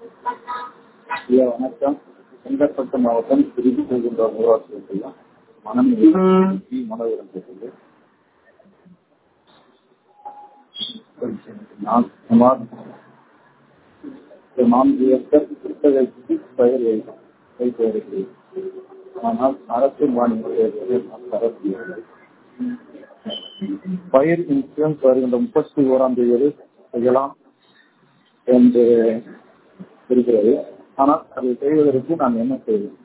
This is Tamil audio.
ஐயா வணக்கம் செங்கற்பட்டு மாவட்டம் திருச்சி செல்கின்ற ஊராட்சி மனம் மனோகரன் பேசுகிறது நான் சுமார் நான்கு ஏக்கர் புத்தகத்துக்கு பயிர் வைத்து வருகிறேன் ஆனால் அரசு மாநில அரசு பயிர் இன்சூரன்ஸ் வருகின்ற முப்பத்தி ஓராம் தேதி செய்யலாம் என்று இருக்கிறது ஆனால் அதை செய்வதற்கு நான் என்ன செய்வேன்